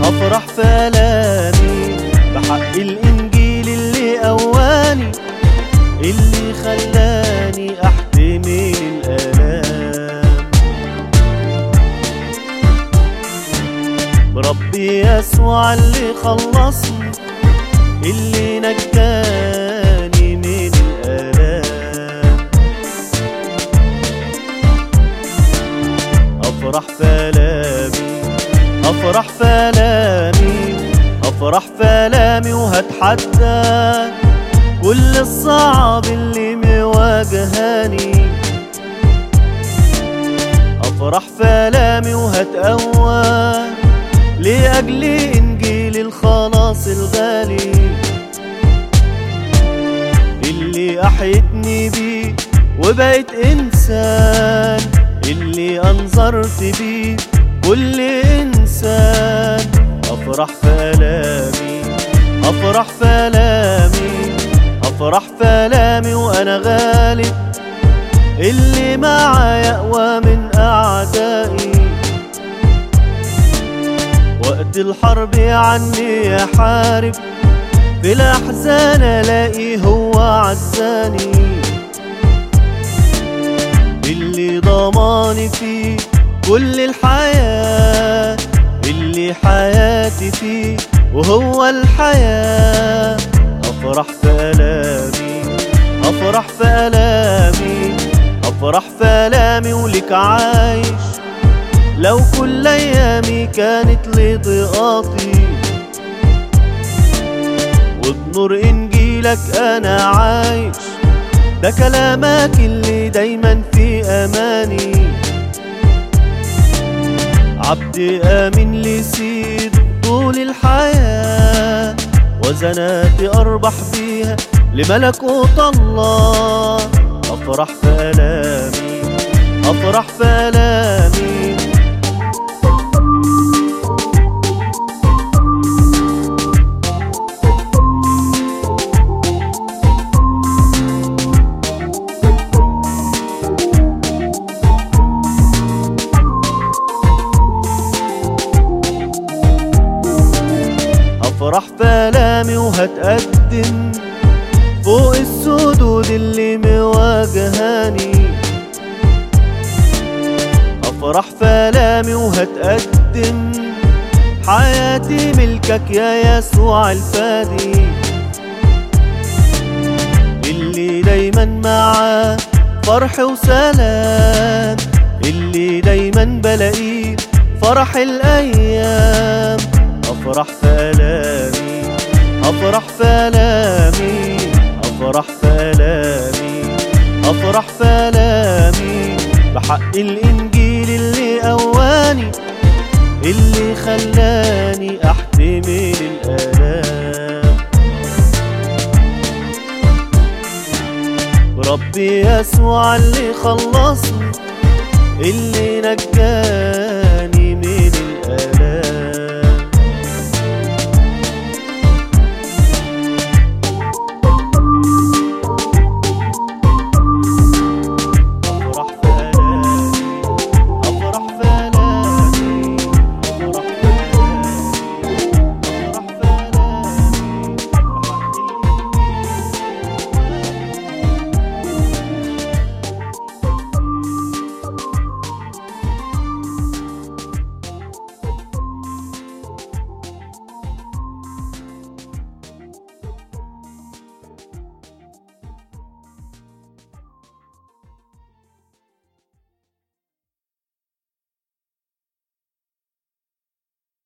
افرح في الامي بحق الانجيل اللي قواني اللي خلاني احتمل الالام بربي يسوع اللي خلصني اللي نجاني من الالام افرح في الامي افرح في الامي افرح في الامي وهتحدى كل الصعب اللي مواجهاني افرح في الامي وهتقوى لاجل انجيل الخلاص الغالي اللي احيتني بيه وبقيت انسان اللي انظرت بيه كل انسان افرح في الامي افرح في الامي افرح في الامي وانا غالب اللي معايا اقوى من اعدائي وقت الحرب عني يحارب في الاحزان الاقي هو عزاني اللي ضماني فيه كل الحياة اللي حياتي فيه وهو الحياة أفرح في ألامي أفرح في ألامي أفرح في ألامي ولك عايش لو كل أيامي كانت لضيقاتي وبنور إنجيلك أنا عايش ده كلامك اللي دايما في أماني عبد آمن لسيد طول الحياة وزناتي أربح بيها لملكوت الله أفرح في ألامي أفرح في ألامي افرح في الامي وهتقدم فوق السدود اللي مواجهاني افرح في الامي وهتقدم حياتي ملكك يا يسوع الفادي اللي دايما معاه فرح وسلام اللي دايما بلاقيه فرح الايام افرح في الامي افرح في الامي افرح في الامي افرح في الامي بحق الانجيل اللي قواني اللي خلاني احتمل الالام ربي يسوع اللي خلصني اللي نجاني